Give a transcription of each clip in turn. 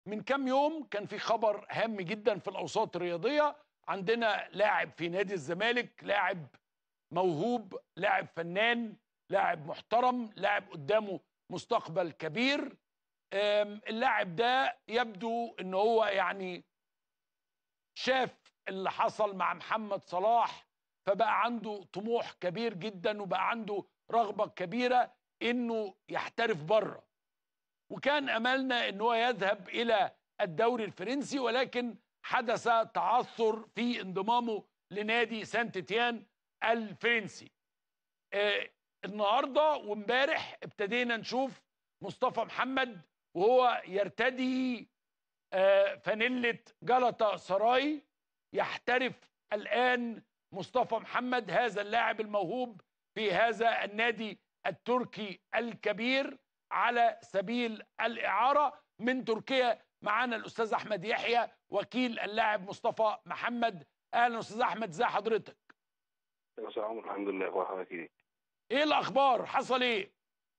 من كام يوم كان في خبر هام جدا في الاوساط الرياضيه عندنا لاعب في نادي الزمالك لاعب موهوب لاعب فنان لاعب محترم لاعب قدامه مستقبل كبير آم، اللاعب ده يبدو ان هو يعني شاف اللي حصل مع محمد صلاح فبقى عنده طموح كبير جدا وبقى عنده رغبة كبيرة انه يحترف بره وكان املنا ان هو يذهب الى الدوري الفرنسي ولكن حدث تعثر في انضمامه لنادي سانت تيان الفرنسي آه النهارده وامبارح ابتدينا نشوف مصطفى محمد وهو يرتدي آه فانيلة جلطة سراي يحترف الآن مصطفى محمد هذا اللاعب الموهوب في هذا النادي التركي الكبير على سبيل الإعارة من تركيا معانا الأستاذ أحمد يحيى وكيل اللاعب مصطفى محمد أهلا أستاذ أحمد ازي حضرتك يا سلام الحمد لله اخبار حضرتك ايه إيه الأخبار حصل إيه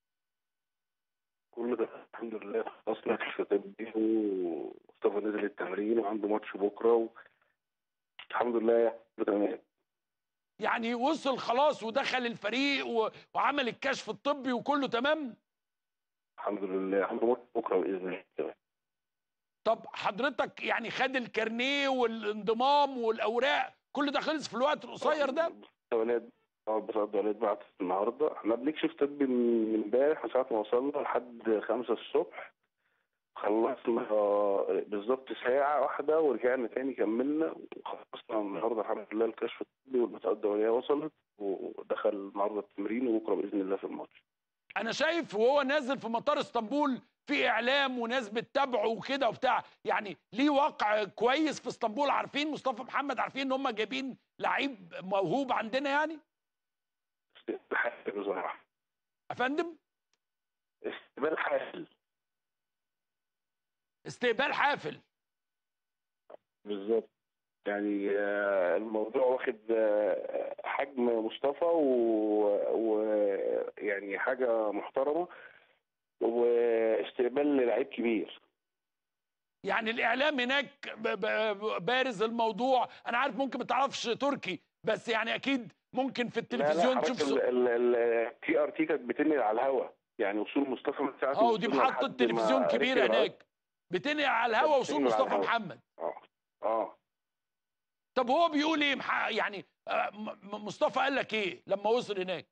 كل ده الحمد لله خلصنا في طبي ومصطفى نزل التمرين وعنده ماتش بكره و... الحمد لله كله تمام يعني وصل خلاص ودخل الفريق و... وعمل الكشف الطبي وكله تمام الحمد لله عنده ماتش بكره باذن الله تمام طب حضرتك يعني خد الكارنيه والانضمام والاوراق كل ده خلص في الوقت القصير ده ولاد اه بس ولاد بعت النهارده احنا بنكشف طبي من من امبارح من ساعه ما وصلنا لحد خمسة الصبح خلصنا آه، بالظبط ساعة واحدة ورجعنا تاني كملنا وخلصنا النهارده الحمد لله الكشف الطبي والبطاقة الدولية وصلت ودخل النهارده التمرين وبكره بإذن الله في الماتش. انا شايف وهو نازل في مطار اسطنبول في اعلام وناس بتتابعه وكده وبتاع يعني ليه وقع كويس في اسطنبول عارفين مصطفى محمد عارفين ان هم جايبين لعيب موهوب عندنا يعني استقبال حافل بصراحة. يا فندم استقبال حافل استقبال حافل بالظبط يعني آه، الموضوع واخد آه، حجم مصطفى ويعني حاجة محترمة واستقبال للعيب كبير يعني الاعلام هناك ب- ب- بارز الموضوع انا عارف ممكن ما تعرفش تركي بس يعني اكيد ممكن في التلفزيون تشوف صو- التي ار تي كانت بتنقل على الهوا يعني وصول مصطفى من ساعة اه ودي وصولنا محطه لحد تلفزيون ما كبيره ركب العرض. هناك بتنقل على الهوا وصول بتنقل على مصطفى الهوا. محمد اه اه طب هو بيقول ايه مح- يعني آه، م- م- مصطفى قال لك ايه لما وصل هناك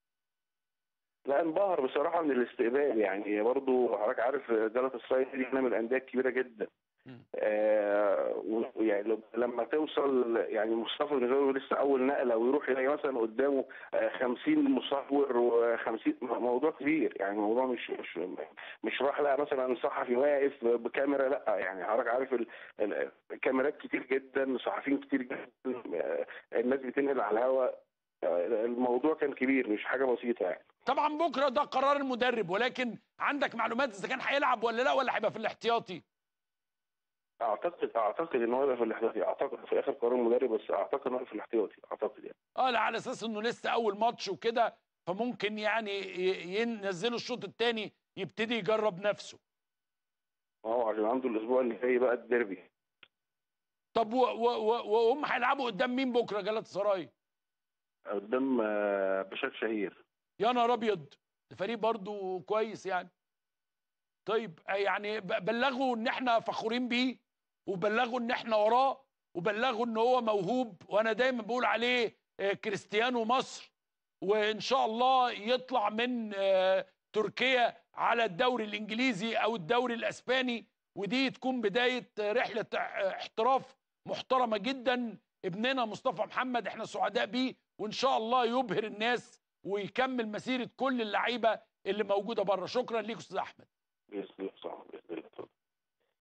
لا انبهر بصراحة من الاستقبال يعني برضو حضرتك عارف جلطة السراي دي احنا من الأندية الكبيرة جدا مم. آه ويعني لو- لما توصل يعني مصطفى بالنسبة له لسه أول نقلة ويروح يلاقي مثلا قدامه آه 50 مصور و50 موضوع كبير يعني موضوع مش مش مش راح لقى مثلا صحفي واقف بكاميرا لا يعني حضرتك عارف ال- ال- الكاميرات كتير جدا صحفيين كتير جدا آه الناس بتنقل على الهواء آه الموضوع كان كبير مش حاجة بسيطة يعني طبعا بكره ده قرار المدرب ولكن عندك معلومات اذا كان هيلعب ولا لا ولا هيبقى في الاحتياطي اعتقد اعتقد ان هو يبقى في الاحتياطي اعتقد في اخر قرار المدرب بس اعتقد ان هو في الاحتياطي اعتقد يعني اه لا على اساس انه لسه اول ماتش وكده فممكن يعني ي- ينزلوا الشوط الثاني يبتدي يجرب نفسه اه عشان عنده الاسبوع اللي جاي بقى الديربي طب و- و- و- وهم هيلعبوا قدام مين بكره جلطة سراي قدام آه، بشار شهير يا نهار ابيض الفريق برضو كويس يعني طيب آه يعني ب- بلغوا ان احنا فخورين بيه وبلغوا ان احنا وراه وبلغوا ان هو موهوب وانا دايما بقول عليه آه، كريستيانو مصر وان شاء الله يطلع من آه، تركيا على الدوري الانجليزي او الدوري الاسباني ودي تكون بدايه آه، رحله آه، احتراف محترمه جدا ابننا مصطفى محمد احنا سعداء بيه وان شاء الله يبهر الناس ويكمل مسيره كل اللعيبه اللي موجوده بره شكرا ليك استاذ احمد باذن الله